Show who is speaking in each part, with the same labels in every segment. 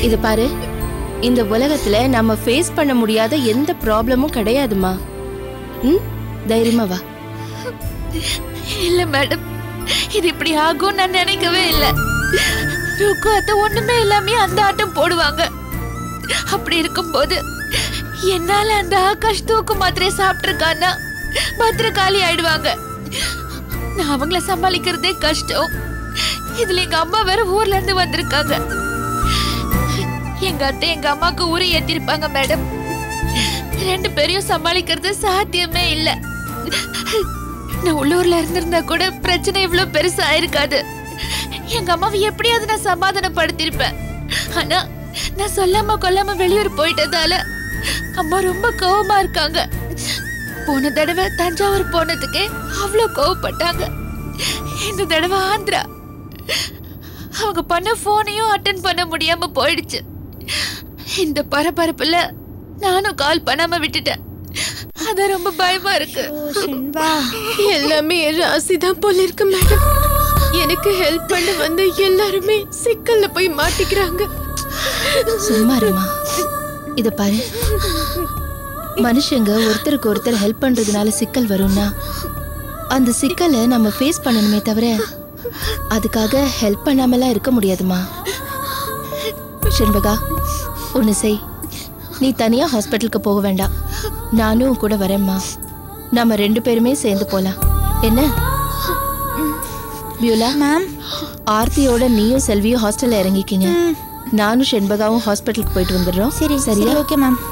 Speaker 1: இது பாரு இந்த உலகத்துல நம்ம ஃபேஸ் பண்ண முடியாத எந்த ப்ராப்ளமும் கிடையாதுமா ம் தைரியமா வா
Speaker 2: இல்ல மேடம் இது இப்படி ஆகும் நான் நினைக்கவே இல்ல ருக்கு அத்தை ஒண்ணுமே இல்லாம அந்த ஆட்டம் போடுவாங்க அப்படி இருக்கும்போது என்னால அந்த ஆகாஷ் தூக்கு மாத்திரை சாப்பிட்டிருக்கான்னா பத்திரகாளி ஆயிடுவாங்க நான் அவங்கள சமாளிக்கிறதே கஷ்டம் இதுல எங்க அம்மா வேற ஊர்ல இருந்து வந்திருக்காங்க எங்க அத்தை எங்க அம்மாக்கு ஊரை ஏத்திருப்பாங்க மேடம் ரெண்டு பேரையும் சமாளிக்கிறது சாத்தியமே இல்ல நான் உள்ளூர்ல இருந்திருந்தா கூட பிரச்சனை இவ்வளவு பெருசா ஆயிருக்காது எங்க அம்மாவை எப்படியாவது நான் சமாதானப்படுத்திருப்பேன் ஆனா நான் சொல்லாம கொல்லாம வெளியூர் போயிட்டதால அம்மா ரொம்ப கோவமா இருக்காங்க போன தடவை தஞ்சாவூர் போனதுக்கே அவ்வளவு கோவப்பட்டாங்க இந்த தடவை ஆந்திரா அவங்க பண்ண போனையும் அட்டன் பண்ண முடியாம போயிடுச்சு இந்த பரபரப்புல நானும் கால் பண்ணாம விட்டுட்டேன் அதான் ரொம்ப பயமா இருக்கு
Speaker 1: எல்லாமே என் ராசி தான் போல இருக்கு மேடம் எனக்கு ஹெல்ப் பண்ண வந்த எல்லாருமே சிக்கல்ல போய் மாட்டிக்கிறாங்க சும்மா இருமா இத பாரு மனுஷங்க ஒருத்தருக்கு ஒருத்தர் ஹெல்ப் பண்றதுனால சிக்கல் வரும்னா அந்த சிக்கலை நம்ம ஃபேஸ் பண்ணணுமே தவிர அதுக்காக ஹெல்ப் பண்ணாமலாம் இருக்க முடியாதுமா செண்பகா ஒன்று செய் நீ தனியா ஹாஸ்பிட்டலுக்கு போக வேண்டாம் நானும் உன் கூட வரேம்மா நம்ம ரெண்டு பேருமே சேர்ந்து போலாம் என்ன பியூலா
Speaker 3: மேம்
Speaker 1: ஆர்த்தியோட நீயும் செல்வியும் ஹாஸ்டல்ல இறங்கிக்கிங்க நானும் செண்பகாவும் ஹாஸ்பிட்டலுக்கு போயிட்டு வந்துடுறோம்
Speaker 3: சரி
Speaker 1: சரியா
Speaker 3: சரி ஓகே மேம்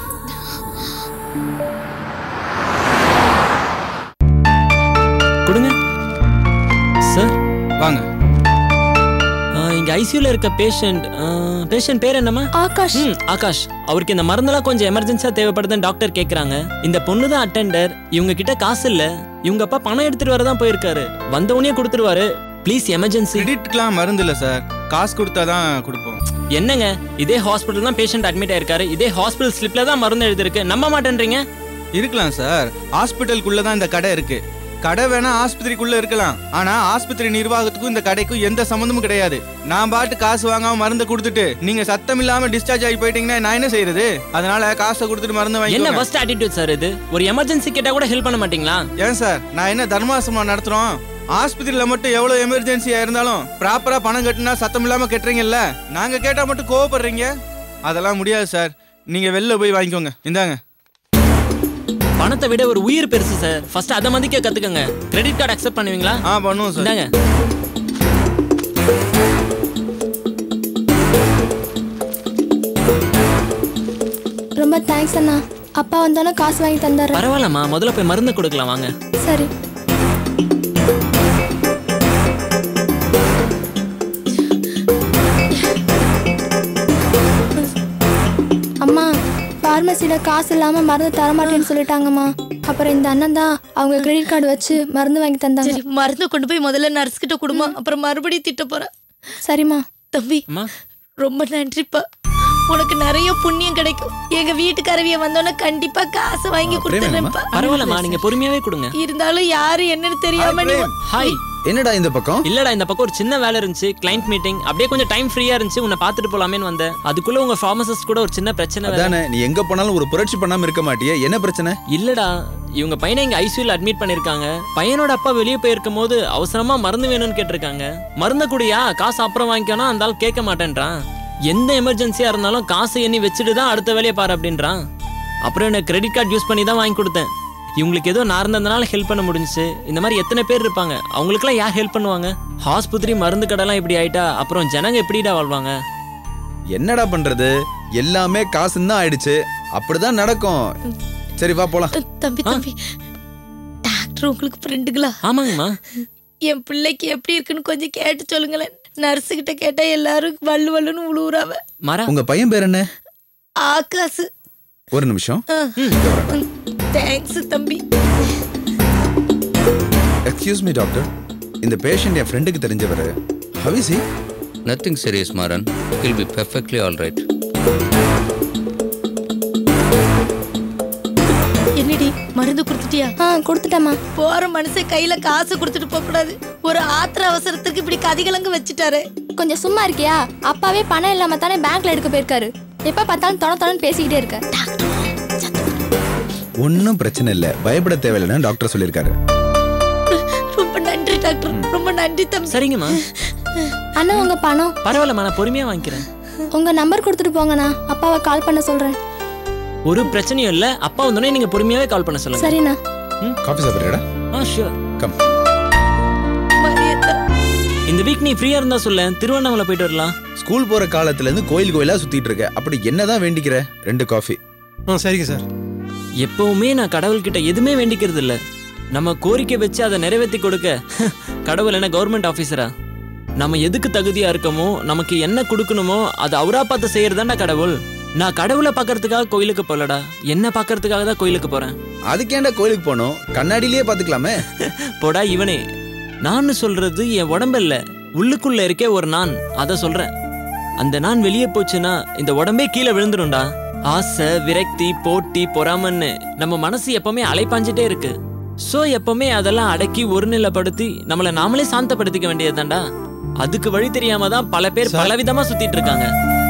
Speaker 4: கொடுங்க சார்
Speaker 5: வாங்க
Speaker 4: இங்க ஐசியூல இருக்க பேஷண்ட் பேஷண்ட் பேர் என்னம்மா
Speaker 3: ஆகாஷ்
Speaker 4: ம் ஆகாஷ் அவருக்கு இந்த மருந்தெல்லாம் கொஞ்சம் எமர்ஜென்சியா தேவைப்படுதுன்னு டாக்டர் கேக்குறாங்க இந்த பொண்ணு தான் அட்டெண்டர் இவங்க கிட்ட காசு இல்ல இவங்க அப்பா பணம் எடுத்துட்டு வரதான் போயிருக்காரு வந்த உடனே கொடுத்துருவாரு ப்ளீஸ் எமர்ஜென்சி
Speaker 5: கிரெடிட்லாம் மருந்து இல்லை சார் காசு கொடுத்தா தான் கொடுப்போம்
Speaker 4: என்னங்க இதே ஹாஸ்பிட்டல் தான் பேஷண்ட் அட்மிட் ஆயிருக்காரு இதே ஹாஸ்பிட்டல் ஸ்லிப்ல தான் மருந்து எழுதிருக்கு நம்ப மாட்டேன்றீங்க
Speaker 5: இருக்கலாம் சார் ஹாஸ்பிட்டலுக்குள்ள தான் இந்த கடை இருக்கு கடை வேணா ஆஸ்பத்திரிக்குள்ள இருக்கலாம் ஆனா ஆஸ்பத்திரி நிர்வாகத்துக்கும் இந்த கடைக்கும் எந்த சம்மந்தமும் கிடையாது நான் பாட்டு காசு வாங்காம மருந்து கொடுத்துட்டு நீங்க சத்தம் இல்லாம டிஸ்சார்ஜ் ஆகி போயிட்டீங்கன்னா நான் என்ன செய்யறது அதனால காசை கொடுத்துட்டு மருந்து
Speaker 4: என்ன
Speaker 5: வாங்கி
Speaker 4: ஃபர்ஸ்ட் ஆட்டிடியூட் சார் இது ஒரு எமர்ஜென்சி கேட்டா கூட ஹெல்ப் பண்ண மாட்டீங்களா
Speaker 5: ஏன் சார் நான் என்ன தர்மாசிரமம் நடத்துறோம் ஆஸ்பத்திரியில மட்டும் எவ்வளவு எமர்ஜென்சியா இருந்தாலும் ப்ராப்பரா பணம் கட்டினா சத்தம் இல்லாம கட்டுறீங்கல்ல நாங்க கேட்டா மட்டும் கோவப்படுறீங்க அதெல்லாம் முடியாது சார் நீங்க வெளில போய் வாங்கிக்கோங்க இந்தாங்க
Speaker 4: பணத்தை விட ஒரு உயிர் பெருசு சார் ஃபர்ஸ்ட் அதை மதிக்க கத்துக்கங்க கிரெடிட் கார்டு அக்செப்ட் பண்ணுவீங்களா
Speaker 5: ஆ பண்ணுவோம் சார்
Speaker 4: இந்தாங்க
Speaker 3: ரொம்ப தேங்க்ஸ் அண்ணா அப்பா வந்தோன்னே காசு வாங்கி தந்தாரு
Speaker 4: பரவாயில்லம்மா முதல்ல போய் மருந்து கொடுக்கலாம் வாங்க
Speaker 3: சரி அம்மா ஃபார்மசியில் காசு இல்லாமல் மருந்து தர மாட்டேன்னு சொல்லிட்டாங்கம்மா அப்புறம் இந்த அண்ணன் தான் அவங்க கிரெடிட் கார்டு வச்சு மருந்து வாங்கி தந்தாங்க
Speaker 2: சரி மருந்து கொண்டு போய் முதல்ல நர்ஸ் கிட்ட கொடுமா அப்புறம் மறுபடியும் திட்ட போறேன்
Speaker 3: சரிம்மா
Speaker 2: தம்பி
Speaker 4: அம்மா
Speaker 2: ரொம்ப நன்றிப்பா உனக்கு நிறைய புண்ணியம் கிடைக்கும் எங்க வீட்டுக்காரவிய வந்தோன்னே கண்டிப்பா காசு வாங்கி கொடுத்துறேன்ப்பா
Speaker 4: பரவாயில்லம்மா நீங்க பொறுமையாவே கொடுங்க
Speaker 2: இருந்தாலும் யாரு என்னன்னு தெரியாம நீ
Speaker 4: ஹாய்
Speaker 6: என்னடா இந்த பக்கம்
Speaker 4: இல்லடா இந்த பக்கம் ஒரு சின்ன வேலை இருந்துச்சு கிளைண்ட் மீட்டிங் அப்படியே கொஞ்சம் டைம் ஃப்ரீயா இருந்துச்சு உன்னை பார்த்துட்டு போலாமேன்னு வந்தேன் அதுக்குள்ள உங்க ஃபார்மசிஸ்ட் கூட ஒரு சின்ன பிரச்சனை வேற.
Speaker 6: அதானே நீ எங்க போனாலும் ஒரு புரட்சி பண்ணாம இருக்க மாட்டியே என்ன பிரச்சனை
Speaker 4: இல்லடா இவங்க பையனை இங்க ஐசியூல அட்மிட் பண்ணிருக்காங்க பையனோட அப்பா வெளியே போயிருக்கும் போது அவசரமா மருந்து வேணும்னு கேட்டிருக்காங்க மருந்த குடியா காசு அப்புறம் வாங்கிக்கணும் அந்த ஆள் கேட்க மாட்டேன்றான் எந்த எமர்ஜென்சியா இருந்தாலும் காசு எண்ணி வச்சுட்டு தான் அடுத்த வேலையை பாரு அப்படின்றான் அப்புறம் எனக்கு கிரெடிட் கார்டு யூஸ் பண்ணி தான் வாங்கி கொடுத்தேன் இவங்களுக்கு ஏதோ நான் இருந்ததுனால ஹெல்ப் பண்ண முடிஞ்சுச்சு இந்த மாதிரி எத்தனை பேர் இருப்பாங்க அவங்களுக்குலாம் யார் ஹெல்ப் பண்ணுவாங்க ஆஸ்பத்திரி மருந்து கடைலாம் இப்படி ஆயிட்டா அப்புறம் ஜனங்க எப்படிடா வாழ்வாங்க
Speaker 6: என்னடா பண்றது எல்லாமே காசுன்னு தான் ஆயிடுச்சு அப்படிதான் நடக்கும் சரி வா போலாம்
Speaker 2: தம்பி தம்பி டாக்டர் உங்களுக்கு ஃப்ரெண்டுங்களா
Speaker 4: ஆமாங்கம்மா
Speaker 2: என் பிள்ளைக்கு எப்படி இருக்குன்னு கொஞ்சம் கேட்டு சொல்லுங்களேன் நர்ஸு கிட்ட கேட்டா எல்லாரும் வள்ளு வள்ளுன்னு உழுவுறாவ
Speaker 4: மரா
Speaker 6: உங்க பையன் பேர் என்ன
Speaker 2: ஆகாசு
Speaker 6: ஒரு நிமிஷம்
Speaker 2: தேங்க்ஸ் தம்பி
Speaker 6: எக்ஸ்கியூஸ் மீ டாக்டர் இந்த பேஷண்ட் என் ஃப்ரெண்டுக்கு தெரிஞ்சவர் ஹவிசி
Speaker 7: Nothing serious, Maran. He'll be perfectly all right.
Speaker 2: என்னடி மருந்து கொடுத்துட்டியா
Speaker 3: ஆ கொடுத்துட்டேம்மா
Speaker 2: போற மனுஷன் கையில காசு கொடுத்துட்டு போக கூடாது ஒரு ஆத்திர அவசரத்துக்கு இப்படி கதிகலங்க வச்சுட்டாரு
Speaker 3: கொஞ்சம் சும்மா இருக்கியா அப்பாவே பணம் இல்லாம தானே பேங்க்ல எடுக்க போயிருக்காரு எப்ப பார்த்தாலும் தொண தொணன்னு பேசிக்கிட்டே இருக்க
Speaker 6: ஒன்றும் பிரச்சனை இல்லை பயப்பட தேவையில்லைன்னு டாக்டர் சொல்லியிருக்காரு
Speaker 2: ரொம்ப நன்றி டாக்டர் ரொம்ப நன்றி தம்பி
Speaker 4: சரிங்கம்மா
Speaker 3: அண்ணா உங்க பணம்
Speaker 4: பரவாயில்லம்மா நான் பொறுமையா வாங்கிக்கிறேன்
Speaker 3: உங்க நம்பர் கொடுத்துட்டு போங்கண்ணா அப்பாவை கால் பண்ண சொல்றேன்
Speaker 4: ஒரு பிரச்சனையும் இல்ல அப்பா வந்தோடனே நீங்க பொறுமையாவே கால் பண்ண சொல்லுங்க
Speaker 3: சரிண்ணா
Speaker 6: காஃபி சாப்பிட்றடா
Speaker 4: ஆ ஷூர்
Speaker 6: கம்
Speaker 2: மரியாதை
Speaker 4: இந்த வீக் நீ ஃப்ரீயா இருந்தா சொல்ல திருவண்ணாமலை போயிட்டு வரலாம்
Speaker 6: ஸ்கூல் போற காலத்துல இருந்து கோயில் கோயிலா சுத்திட்டு இருக்க அப்படி என்னதான் வேண்டிக்கிற ரெண்டு காஃபி
Speaker 8: ஆ சரிங்க சார்
Speaker 4: எப்பவுமே நான் கடவுள்கிட்ட எதுவுமே வேண்டிக்கிறது இல்ல நம்ம கோரிக்கை வச்சு அதை நிறைவேற்றி கொடுக்க கடவுள் என்ன கவர்மெண்ட் ஆஃபீஸரா நம்ம எதுக்கு தகுதியா இருக்கமோ நமக்கு என்ன கொடுக்கணுமோ அதை அவரா பார்த்து செய்யறதாண்டா கடவுள் நான் கடவுளை பார்க்கறதுக்காக கோயிலுக்கு போகலடா என்ன பார்க்கறதுக்காக தான் கோயிலுக்கு போறேன்
Speaker 6: அதுக்கேண்டா கோயிலுக்கு போனோம் கண்ணாடியிலேயே பாத்துக்கலாமே
Speaker 4: போடா இவனே நான் சொல்றது என் உடம்பு இல்ல உள்ளுக்குள்ள இருக்கே ஒரு நான் அதை சொல்றேன் அந்த நான் வெளியே போச்சுன்னா இந்த உடம்பே கீழே விழுந்துரும்டா ஆசை விரக்தி போட்டி பொறாமன்னு நம்ம மனசு எப்பவுமே அலைப்பாஞ்சிட்டே இருக்கு சோ எப்பவுமே அதெல்லாம் அடக்கி ஒருநிலைப்படுத்தி நம்மளை நாமளே சாந்தப்படுத்திக்க வேண்டியதுதான்டா அதுக்கு வழி தெரியாம தான் பல பேர் பலவிதமா சுத்திட்டு இருக்காங்க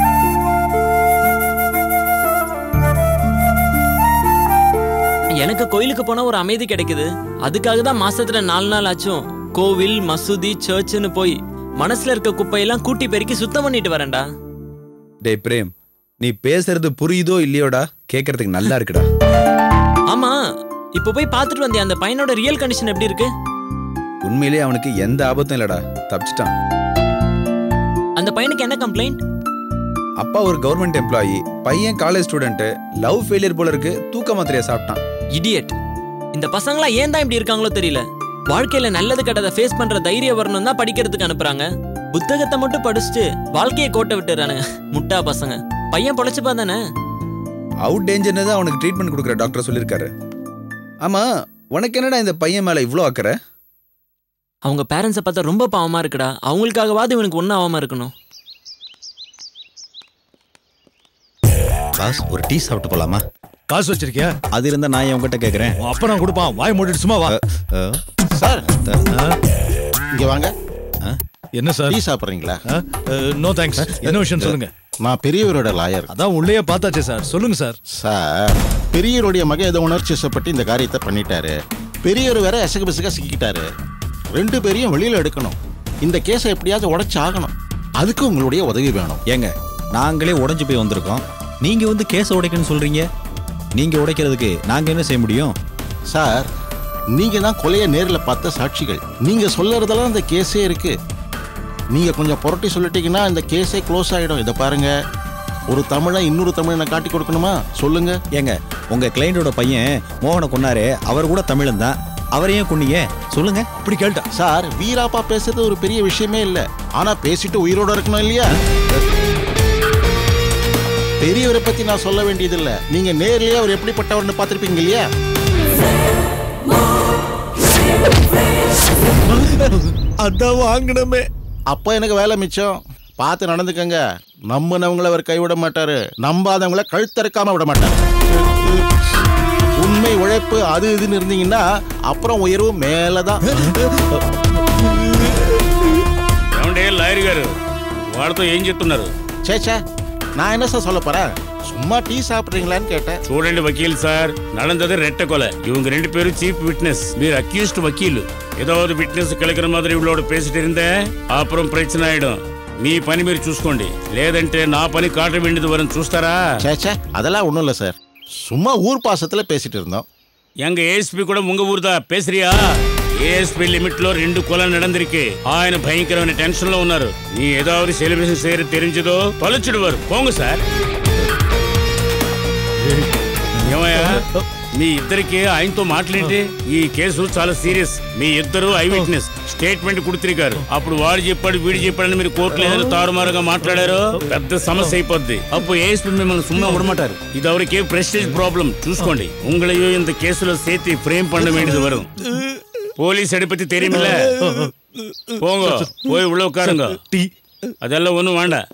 Speaker 4: எனக்கு கோயிலுக்கு போனா ஒரு அமைதி கிடைக்குது அதுக்காக தான் மாசத்துல நாலு நாள் ஆச்சும் கோவில் மசூதி சர்ச்சுன்னு போய் மனசுல இருக்க குப்பையெல்லாம் கூட்டி பெருக்கி சுத்தம் பண்ணிட்டு வரேன்டா
Speaker 6: டேய் பிரேம் நீ பேசுறது புரியுதோ இல்லையோடா கேட்கறதுக்கு நல்லா இருக்குடா
Speaker 4: ஆமா இப்போ போய் பார்த்துட்டு வந்தேன் அந்த பையனோட ரியல் கண்டிஷன் எப்படி இருக்கு
Speaker 6: உண்மையிலேயே அவனுக்கு எந்த ஆபத்தும் இல்லடா தப்பிச்சிட்டான்
Speaker 4: அந்த பையனுக்கு என்ன கம்ப்ளைண்ட்
Speaker 6: அப்பா ஒரு கவர்மெண்ட் எம்ப்ளாயி பையன் காலேஜ் ஸ்டூடெண்ட் லவ் ஃபெயிலியர் போல இருக்கு தூக்க மாத்திரையை சாப்பிட்டான்
Speaker 4: இடியட் இந்த பசங்களாம் ஏன் தான் இப்படி இருக்காங்களோ தெரியல வாழ்க்கையில நல்லது கெட்டதை ஃபேஸ் பண்ற தைரியம் வரணும் தான் படிக்கிறதுக்கு அனுப்புறாங்க புத்தகத்தை மட்டும் படிச்சுட்டு வாழ்க்கையை கோட்டை விட்டுறானுங்க முட்டா பசங்க பையன் பொழைச்சுப்பா தானே
Speaker 6: அவுட் டேஞ்சர்னு தான் அவனுக்கு ட்ரீட்மெண்ட் கொடுக்குற டாக்டர் சொல்லியிருக்காரு ஆமா உனக்கு என்னடா இந்த பையன் மேல இவ்வளோ அக்கறை
Speaker 4: அவங்க பேரண்ட்ஸை பார்த்தா ரொம்ப பாவமா இருக்குடா அவங்களுக்காகவாது இவனுக்கு ஒன்றும் ஆகாம இருக்கணும்
Speaker 9: பாஸ் ஒரு டீ சாப்பிட்டு போலாமா
Speaker 8: காசு வச்சிருக்கியா
Speaker 9: அது இருந்தா நான் ஏன் உங்ககிட்ட கேக்குறேன்
Speaker 8: உன் அப்பா நான் கொடுப்பான் வாய் மூடிட்டு சும்மா வா
Speaker 10: சார் இங்க வாங்க
Speaker 8: என்ன சார்
Speaker 10: டீ சாப்பிட்றீங்களா
Speaker 8: நோ தேங்க்ஸ் என்ன விஷயம் சொல்லுங்க
Speaker 10: நான் பெரியவரோட லாயர்
Speaker 8: அதான் உள்ளேயே பார்த்தாச்சே சார் சொல்லுங்க சார்
Speaker 10: சார் பெரியவருடைய மகன் ஏதோ உணர்ச்சி வசப்பட்டு இந்த காரியத்தை பண்ணிட்டாரு பெரியவர் வேற எசகு பிசக சிக்கிட்டாரு ரெண்டு பேரையும் வெளியில எடுக்கணும் இந்த கேஸை எப்படியாவது உடைச்சு ஆகணும் அதுக்கு உங்களுடைய உதவி வேணும்
Speaker 9: ஏங்க நாங்களே உடைஞ்சு போய் வந்திருக்கோம் நீங்க வந்து கேஸ உடைக்கணும்னு சொல்றீங்க நீங்க உடைக்கிறதுக்கு நாங்க என்ன செய்ய முடியும்
Speaker 10: சார் நீங்க தான் கொலையை நேரில் பார்த்த சாட்சிகள் நீங்க சொல்லறதெல்லாம் இந்த கேஸே இருக்கு நீங்க கொஞ்சம் புரட்டி சொல்லிட்டீங்கன்னா இந்த கேஸே க்ளோஸ் ஆயிடும் இதை பாருங்க ஒரு தமிழன் இன்னொரு தமிழனை காட்டி கொடுக்கணுமா சொல்லுங்க
Speaker 9: ஏங்க உங்க கிளைண்டோட பையன் மோகனை கொன்னாரே அவர் கூட தமிழன் தான் அவரையும் கொன்னீங்க சொல்லுங்க
Speaker 8: இப்படி கேள்ட்டா
Speaker 10: சார் வீராப்பா பேசுறது ஒரு பெரிய விஷயமே இல்ல ஆனா பேசிட்டு உயிரோட இருக்கணும் இல்லையா பெரியவரை பத்தி நான் சொல்ல வேண்டியதில்ல நீங்க நேர்லயே அவர் எப்படிப்பட்டவர்னு பார்த்திருப்பீங்க இல்லையா
Speaker 8: அதான் வாங்கணுமே
Speaker 10: அப்ப எனக்கு வேலை மிச்சம் பார்த்து நடந்துக்கங்க நம்பினவங்கள அவர் கைவிட மாட்டாரு நம்பாதவங்கள கழுத்தறுக்காம விட மாட்டாரு உண்மை உழைப்பு அது இதுன்னு இருந்தீங்கன்னா அப்புறம் உயர்வு மேலதான்
Speaker 11: ఏమంటే లాయర్ గారు వాళ్ళతో ఏం చెప్తున్నారు
Speaker 10: சேச்சே நான் என்ன சார் சொல்ல போறேன் சும்மா டீ சாப்பிட்றீங்களான்னு கேட்டேன்
Speaker 11: చూడండి వకీల్ సార్ நடந்தது ரெட்ட கொலை இவங்க ரெண்டு பேரும் சீஃப் விட்னஸ் మీరు அக்யூஸ்ட் வக்கீல் ஏதாவது விட்னஸ் கிடைக்கிற மாதிரி இவளோட பேசிட்டு இருந்தேன் அப்புறம் பிரச்சனை ஆயிடும் మీ పని మీరు చూసుకోండి లేదంటే నా పని కాట వేండిది వరం చూస్తారా
Speaker 10: சேச்சே அதெல்லாம் ஒன்றும் இல்லை சார் சும்மா ஊர் பாசத்தில் பேசிட்டு இருந்தோம்
Speaker 11: எங்க ஏஎஸ்பி கூட உங்க ஊர்தா பேசுறியா ஏஎஸ்பி லிమిట్ లో రెండు కొలలు நடந்திருக்கு ఆయన భయంకరమైన టెన్షన్ లో ఉన్నారు నీ ఏதாவது సెలబ్రేషన్ చేయరు தெரிஞ்சதோ தொலைச்சிடுவாరు పోంగ సార్ ఏమయ్యా మీ ఇద్దరికి ఆయనతో మాట్లాడి ఈ కేసు చాలా సీరియస్ మీ ఇద్దరు ఐ విట్నెస్ స్టేట్మెంట్ కుడుతురికారు అప్పుడు వాడు చెప్పాడు వీడు చెప్పాడని మీరు కోర్టులో ఏదైనా తారుమారుగా మాట్లాడారో పెద్ద సమస్య అయిపోద్ది అప్పుడు ఏఎస్పీ మిమ్మల్ని సుమ్మా விடமாட்டாரு இது அவருக்கே பிரஸ்டேஜ் ப்ராப்ளம் చూసుకోండి உங்களையும் இந்த கேஸ்ல சேர்த்து ஃப்ரேம் பண்ண வேண்டியது வரும் போலீஸ் பத்தி தெரியுமில்ல போங்க போய் உள்ள உட்காருங்க
Speaker 8: டீ
Speaker 11: அதெல்லாம் ஒண்ணும் வேண்டாம்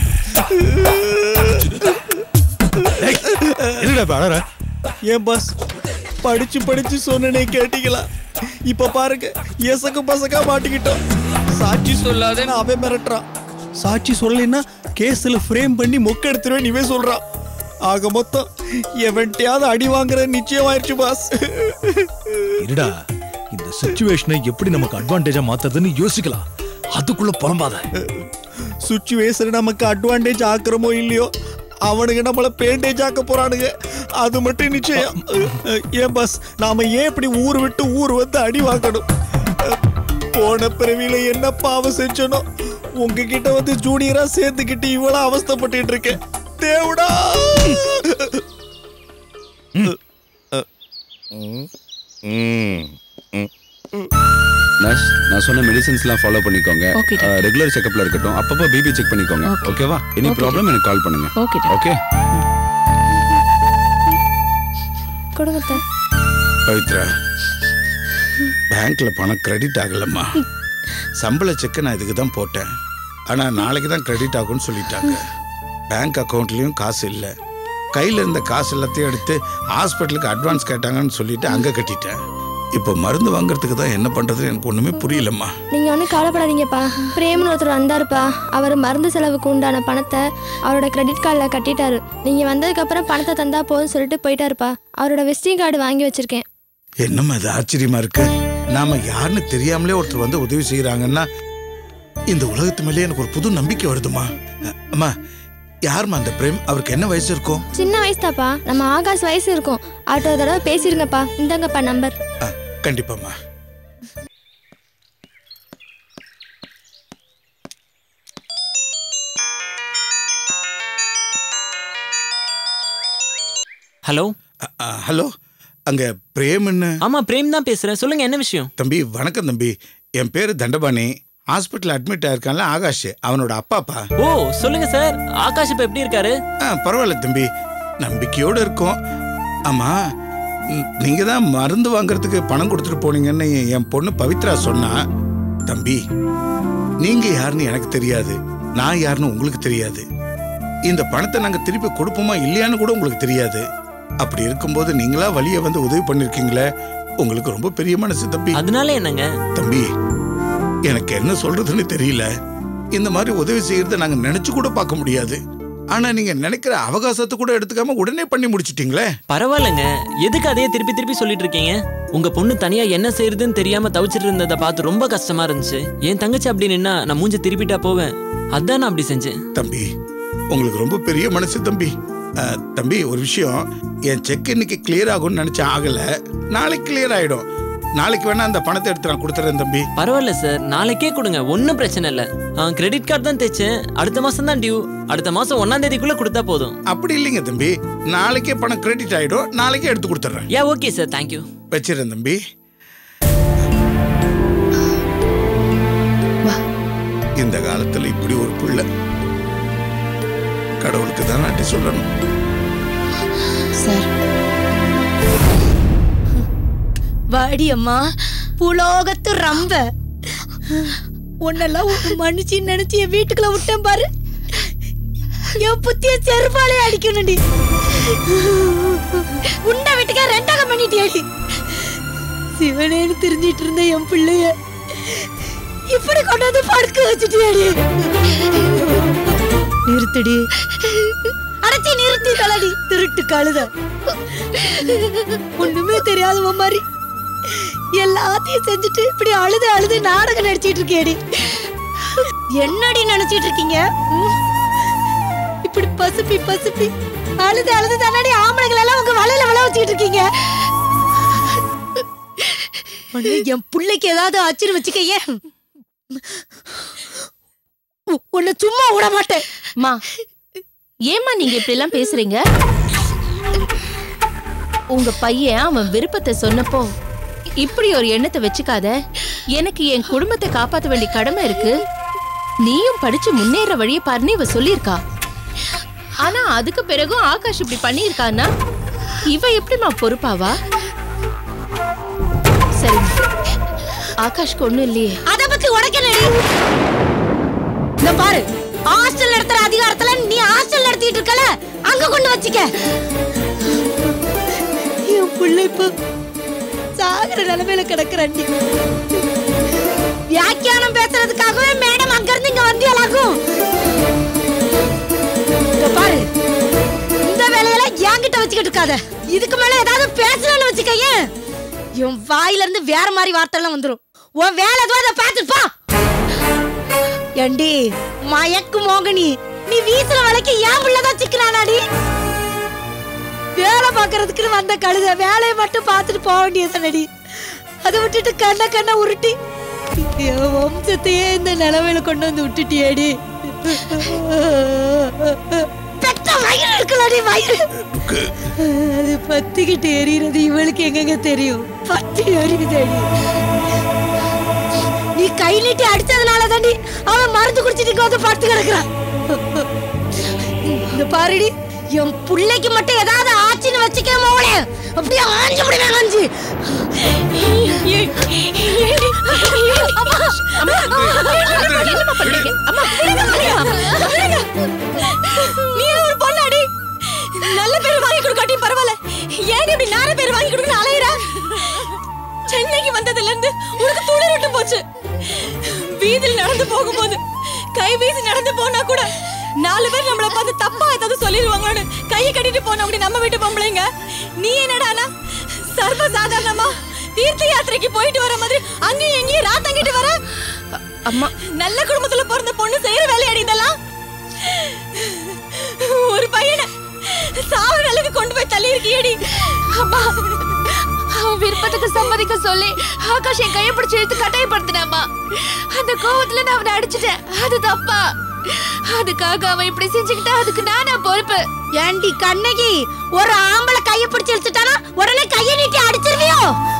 Speaker 8: என்னடா பாடற ஏன் பாஸ் படிச்சு படிச்சு சொன்னனே கேட்டீங்களா இப்ப பாருங்க எசக்கு பசக்கா மாட்டிக்கிட்டோம் சாட்சி சொல்லாதேன்னு அவன் மிரட்டுறான் சாட்சி சொல்லலைன்னா கேஸ்ல ஃப்ரேம் பண்ணி மொக்க எடுத்துருவேன் இவன் சொல்றான் ஆக மொத்தம் எவன்ட்டையாவது அடி வாங்குற நிச்சயமாயிருச்சு பாஸ்
Speaker 12: இருடா இந்த சுச்சுவேஷனை எப்படி நமக்கு அட்வான்டேஜா மாத்துறதுன்னு யோசிக்கலாம் அதுக்குள்ள புலம்பாத
Speaker 8: சுச்சுவேஷன் நமக்கு அட்வான்டேஜ் ஆக்குறமோ இல்லையோ அவனுங்க நம்மள பேண்டேஜ் ஆக்க போறானுங்க அது மட்டும் நிச்சயம் ஏன் பாஸ் நாம ஏன் இப்படி ஊர் விட்டு ஊர் வந்து அடி வாங்கணும் போன பிறவியில என்ன பாவம் செஞ்சனோ உங்ககிட்ட வந்து ஜூனியரா சேர்ந்துக்கிட்டு இவ்வளவு அவஸ்தைப்பட்டுட்டு இருக்கேன் தேவடா
Speaker 6: நர்ஸ் நான் சொன்ன மெடிசன்ஸ்லாம் ஃபாலோ பண்ணிக்கோங்க
Speaker 13: Okay, doctor.
Speaker 6: ரெகுலர் செக்கப்ல இருக்கட்டும் அப்பப்போ பிபி செக் பண்ணிக்கோங்க
Speaker 13: Okay.
Speaker 6: ஓகேவா எனி
Speaker 13: Okay,
Speaker 6: ப்ராப்ளம் எனக்கு கால் பண்ணுங்க
Speaker 13: Okay, doctor.
Speaker 6: ஓகே
Speaker 3: கொடுங்க அத்தை.
Speaker 10: பவித்ரா பேங்க்ல பணம் கிரெடிட் ஆகலம்மா சம்பள செக்கை நான் இதுக்கு தான் போட்டேன் ஆனா நாளைக்கு தான் கிரெடிட் ஆகும்னு சொல்லிட்டாங்க பேங்க் அக்கவுண்ட்லயும் காசு இல்லை கையில இருந்த காசு எல்லாத்தையும் எடுத்து ஹாஸ்பிட்டலுக்கு அட்வான்ஸ் கேட்டாங்கன்னு சொல்லிட்டு அங்க கட்டிட்டேன் இப்போ மருந்து வாங்குறதுக்கு தான் என்ன பண்றதுன்னு எனக்கு ஒண்ணுமே புரியலம்மா
Speaker 3: நீங்க ஒன்றும் கவலைப்படாதீங்கப்பா பிரேம்னு ஒருத்தர் வந்தாருப்பா அவர் மருந்து செலவுக்கு உண்டான பணத்தை அவரோட கிரெடிட் கார்டில் கட்டிட்டாரு நீங்க வந்ததுக்கு அப்புறம் பணத்தை தந்தா போதும்னு சொல்லிட்டு போயிட்டாருப்பா அவரோட விசிட்டிங் கார்டு வாங்கி வச்சிருக்கேன்
Speaker 10: என்னம்மா இது ஆச்சரியமா இருக்கு நாம யாருன்னு தெரியாமலே ஒருத்தர் வந்து உதவி செய்யறாங்கன்னா இந்த உலகத்து மேலே எனக்கு ஒரு புது நம்பிக்கை வருதுமா அ- அம்மா யாரும்மா அந்த பிரேம் அவருக்கு என்ன வயசு இருக்கும்
Speaker 3: சின்ன வயசு தாப்பா நம்ம ஆகாஷ் வயசு இருக்கும் அவர்கிட்ட ஒரு தடவை பேசிருங்கப்பா இந்தாங்கப்பா நம்பர்
Speaker 10: ஆ, கண்டிப்பாம்மா
Speaker 4: ஹலோ
Speaker 10: ஹலோ அங்க பிரேம்னு
Speaker 4: ஆமா பிரேம் தான் பேசுறேன் சொல்லுங்க என்ன விஷயம்
Speaker 10: தம்பி வணக்கம் தம்பி என் பேரு தண்டபாணி ஹாஸ்பிட்டல் அட்மிட் ஆயிருக்கான்ல ஆகாஷ் அவனோட அப்பாப்பா
Speaker 4: ஓ சொல்லுங்க சார் ஆகாஷ் இப்ப எப்படி இருக்காரு
Speaker 10: ஆ பரவாயில்ல தம்பி நம்பிக்கையோட இருக்கோம் ஆமா ம், நீங்க தான் மருந்து வாங்குறதுக்கு பணம் கொடுத்துட்டு போனீங்கன்னு என் என் பொண்ணு பவித்ரா சொன்னா தம்பி நீங்க யாருன்னு எனக்கு தெரியாது நான் யாருன்னு உங்களுக்கு தெரியாது இந்த பணத்தை நாங்க திருப்பி கொடுப்போமா இல்லையான்னு கூட உங்களுக்கு தெரியாது அப்படி இருக்கும்போது நீங்களா வழிய வந்து உதவி பண்ணிருக்கீங்களே உங்களுக்கு ரொம்ப பெரிய மனசு தம்பி
Speaker 4: அதனால என்னங்க
Speaker 10: தம்பி எனக்கு என்ன சொல்றதுன்னு தெரியல இந்த மாதிரி உதவி செய்யறத நாங்க நினைச்சு கூட பார்க்க முடியாது ஆனா நீங்க நினைக்கிற அவகாசத்தை கூட எடுத்துக்காம உடனே பண்ணி முடிச்சிட்டீங்களே
Speaker 4: பரவாயில்லைங்க எதுக்கு அதையே திருப்பி திருப்பி சொல்லிட்டு இருக்கீங்க உங்க பொண்ணு தனியா என்ன செய்யறதுன்னு தெரியாம தவிச்சிட்டு இருந்ததை பார்த்து ரொம்ப கஷ்டமா இருந்துச்சு என் தங்கச்சி அப்படி நின்னா நான் மூஞ்ச திருப்பிட்டா போவேன் அதான் நான் அப்படி செஞ்சேன்
Speaker 10: தம்பி உங்களுக்கு ரொம்ப பெரிய மனசு தம்பி அஹ், தம்பி ஒரு விஷயம் என் செக் இன்னைக்கு கிளியர் ஆகும்னு நினைச்சேன் ஆகல நாளைக்கு கிளியர் ஆயிடும் நாளைக்கு வேணா அந்த பணத்தை எடுத்து நான் கொடுத்துறேன் தம்பி
Speaker 4: பரவாயில்ல சார் நாளைக்கே கொடுங்க ஒன்றும் பிரச்சனை இல்லை கிரெடிட் கார்டு தான் தைச்சேன் அடுத்த மாசம் தான் டியூ அடுத்த மாசம் ஒன்னாம் தேதிக்குள்ள கொடுத்தா போதும்
Speaker 10: அப்படி இல்லைங்க தம்பி நாளைக்கே பணம் கிரெடிட் ஆயிடும் நாளைக்கே எடுத்து கொடுத்துட்றேன்
Speaker 4: யா ஓகே சார் தேங்க்யூ
Speaker 10: வச்சிடறேன் தம்பி இந்த காலத்துல இப்படி ஒரு பிள்ளை கடவுளுக்கு தான் நன்றி சொல்லணும்
Speaker 13: சார்
Speaker 14: வாடி அம்மா புலோகத்து ரம்ப உன்னெல்லாம் ஒரு மனுஷி நினைச்சு என் வீட்டுக்குள்ள விட்டேன் பாரு என் புத்திய செருப்பாலே அடிக்கணும்டி உண்ட வீட்டுக்கே ரெண்டாக பண்ணிட்டியாடி சிவனேன்னு தெரிஞ்சிட்டு இருந்த என் பிள்ளைய இப்படி கொண்டு வந்து படுக்க வச்சுட்டியாடி நிறுத்துடி அடைச்சி நிறுத்தி தலடி திருட்டு கழுத ஒண்ணுமே தெரியாதவ மாதிரி எல்லாத்தையும் செஞ்சுட்டு இப்படி அழுது அழுது நாடகம் நடிச்சிட்டு இருக்கேடி என்னடி நினைச்சிட்டு இருக்கீங்க ம்? இப்படி பசுப்பி பசுப்பி அழுது அழுது தானடி ஆம்பளைகள் எல்லாம் உங்க வலையில விழ வச்சுக்கிட்டு இருக்கீங்க உடனே என் பிள்ளைக்கு ஏதாவது ஆச்சுன்னு வச்சுக்க ஏன் உன்னை சும்மா விட மாட்டேன்
Speaker 13: மா ஏம்மா நீங்க இப்படி எல்லாம் பேசுறீங்க உங்க பையன் அவன் விருப்பத்தை சொன்னப்போ இப்படி ஒரு எண்ணத்தை வச்சுக்காத எனக்கு என் குடும்பத்தை காப்பாத்த வேண்டிய கடமை இருக்கு நீயும் படிச்சு முன்னேற வழிய பாருன்னு இவ சொல்லியிருக்கா ஆனா அதுக்கு பிறகும் ஆகாஷ் இப்படி பண்ணியிருக்கான்னா இவ எப்படிம்மா பொறுப்பாவா சரி ஆகாஷ்க்கு ஒண்ணும் இல்லையே
Speaker 14: அத பத்தி உனக்கு என்னடி இந்த பாரு ஹாஸ்டல் நடத்துற அதிகாரத்துல நீ ஹாஸ்டல் நடத்திட்டு இருக்கல அங்க கொண்டு வச்சுக்க என் பிள்ளை இப்ப சாகுற நிலைமையில கிடக்குறாண்டி வியாக்கியானம் பேசுறதுக்காகவே மேடம் அங்க இருந்து இங்க வந்தியலாகும் பேசிக்கிட்டு இருக்காத இதுக்கு மேல ஏதாவது பேசணும்னு வச்சுக்கயேன் என் வாயில இருந்து வேற மாதிரி வார்த்தை எல்லாம் வந்துரும் உன் வேலை எதுவோ அதை பார்த்துட்டு போ ஏண்டி மயக்கு மோகனி நீ வீசுற வலைக்கு ஏன் பிள்ளைதான் சிக்கிறானாடி வேலை பார்க்கறதுக்குன்னு வந்த கழுத வேலையை மட்டும் பார்த்துட்டு போக வேண்டியதானடி அதை விட்டுட்டு கண்ண கண்ண உருட்டி என் வம்சத்தையே இந்த நிலவையில கொண்டு வந்து விட்டுட்டியேடி பெத்த வயிறு இருக்குல்லடி வயிறு அது பத்திக்கிட்டு எரியறது இவளுக்கு எங்கெங்க தெரியும் பத்தி எரியுதேடி நீ கை நீட்டி அடிச்சதுனால தாண்டி அவன் மருந்து குடிச்சிட்டு இங்க வந்து படுத்து கிடக்குறான் இந்த பாருடி என் புள்ளைக்கு மட்டும் ஏதாவது ஆச்சுன்னு வச்சுக்க மோளே அப்படியே ஆஞ்சு முடிவேன் ஆஞ்சு
Speaker 15: நீ ஒரு பொண்ணாடி நல்ல பேர் வாங்கி கொடுக்காட்டி பரவாயில்ல ஏன் இப்படி நார பேர் வாங்கி கொடுக்கணும் அலையிற சென்னைக்கு வந்ததுல இருந்து உனக்கு துளிரட்டு போச்சு வீதியில் நடந்து போகும்போது கை வீசி நடந்து போனா கூட நாலு பேர் நம்மள பார்த்து தப்பா ஏதாவது சொல்லிடுவாங்கன்னு கையை கட்டிட்டு போனவங்க நம்ம வீட்டு பொம்பளைங்க நீ என்னடானா சர்வ சாதாரணமா தீர்த்த யாத்திரைக்கு போயிட்டு வர மாதிரி அங்கேயும் எங்கேயும் ராத்தங்கிட்டு வர அம்மா நல்ல குடும்பத்துல பிறந்த பொண்ணு செய்யற வேலையாடி இதெல்லாம் ஒரு பையனை சாவர நிலைக்கு கொண்டு போய் தள்ளி இருக்கியடி
Speaker 2: அம்மா அவன் விருப்பத்துக்கு சம்மதிக்க சொல்லி ஆகாஷ் என் கையை பிடிச்சு இழுத்து கட்டாயப்படுத்தினாமா அந்த கோவத்துல நான் அவனை அடிச்சிட்டேன் அது தப்பா அதுக்காக அவன் இப்படி செஞ்சுக்கிட்டா அதுக்கு நானா பொறுப்பு
Speaker 14: ஏண்டி கண்ணகி ஒரு ஆம்பளை கைய பிடிச்சு இழுத்துட்டானா உடனே கைய நீட்டி அடிச்சிருவியோ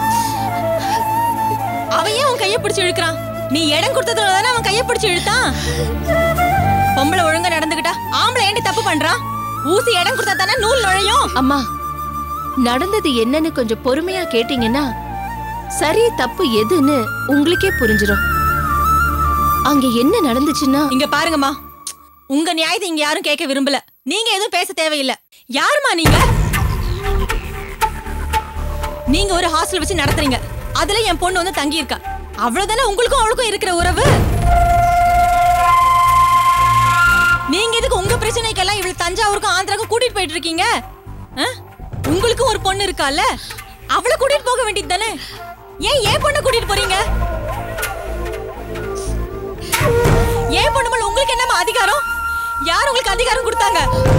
Speaker 15: அவன் ஏன் உன் கையை பிடிச்சு இழுக்கிறான் நீ இடம் கொடுத்ததுனால தானே அவன் கையை பிடிச்சு இழுத்தான் பொம்பளை ஒழுங்கா நடந்துக்கிட்டா ஆம்பளை ஏண்டி தப்பு பண்றான் ஊசி இடம் கொடுத்தா தானே நூல் நுழையும்
Speaker 13: அம்மா நடந்தது என்னன்னு கொஞ்சம் பொறுமையா கேட்டீங்கன்னா சரி தப்பு எதுன்னு உங்களுக்கே புரிஞ்சிடும் அங்க என்ன நடந்துச்சுன்னா
Speaker 15: இங்க பாருங்கம்மா உங்க நியாயத்தை இங்க யாரும் கேட்க விரும்பல நீங்க எதுவும் பேச தேவையில்லை யாருமா நீங்க நீங்க ஒரு ஹாஸ்டல் வச்சு நடத்துறீங்க அதுல என் பொண்ணு வந்து தங்கி இருக்கா அவ்வளவுதானே உங்களுக்கும் அவளுக்கும் இருக்கிற உறவு நீங்க எதுக்கு உங்க பிரச்சனைக்கெல்லாம் இவளை தஞ்சாவூருக்கும் ஆந்திராவுக்கும் கூட்டிட்டு போயிட்டு இருக்கீங்க ஆ? உங்களுக்கும் ஒரு பொண்ணு இருக்கால அவளை கூட்டிட்டு போக வேண்டியது தானே ஏன் ஏன் பொண்ணை கூட்டிட்டு போறீங்க ஏன் பொண்ணு மேல உங்களுக்கு என்னமா அதிகாரம் யார் உங்களுக்கு அதிகாரம் கொடுத்தாங்க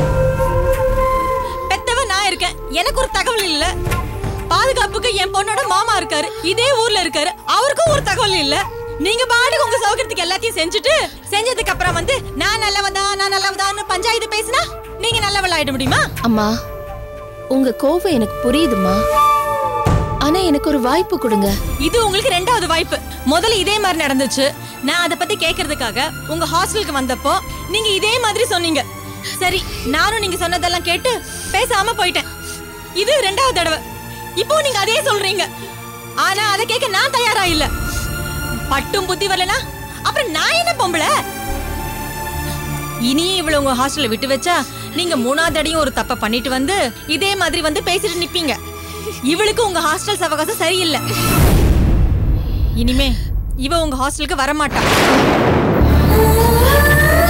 Speaker 15: பெத்தவ நான் இருக்கேன் எனக்கு ஒரு தகவல் இல்ல பாதுகாப்புக்கு என் பொண்ணோட மாமா இருக்காரு இதே ஊர்ல இருக்காரு அவருக்கும் ஒரு தகவல் இல்ல நீங்க பாட்டுக்கு உங்க சௌகரியத்துக்கு எல்லாத்தையும் செஞ்சுட்டு செஞ்சதுக்கு அப்புறம் வந்து நான் நல்லவதா நான் நல்லவதான்னு பஞ்சாயத்து பேசினா நீங்க நல்லவள் ஆயிட முடியுமா
Speaker 13: அம்மா உங்க கோவம் எனக்கு புரியுதுமா ஆனா எனக்கு ஒரு வாய்ப்பு கொடுங்க
Speaker 15: இது உங்களுக்கு ரெண்டாவது வாய்ப்பு முதல்ல இதே மாதிரி நடந்துச்சு நான் அதை பத்தி கேக்குறதுக்காக உங்க ஹாஸ்டலுக்கு வந்தப்போ நீங்க இதே மாதிரி சொன்னீங்க சரி நானும் நீங்க சொன்னதெல்லாம் கேட்டு பேசாம போயிட்டேன் இது ரெண்டாவது தடவை இப்போ நீங்க அதே சொல்றீங்க ஆனா அதை கேட்க நான் தயாரா இல்ல பட்டும் புத்தி வரலனா அப்புறம் நான் என்ன பொம்பளை இனியும் இவ்வளவு உங்க ஹாஸ்டல்ல விட்டு வச்சா நீங்க மூணாவது அடியும் ஒரு தப்ப பண்ணிட்டு வந்து இதே மாதிரி வந்து பேசிட்டு நிப்பீங்க இவளுக்கு உங்க ஹாஸ்டல் சவகாசம் சரியில்லை இனிமே இவ உங்க ஹாஸ்டலுக்கு வரமாட்டா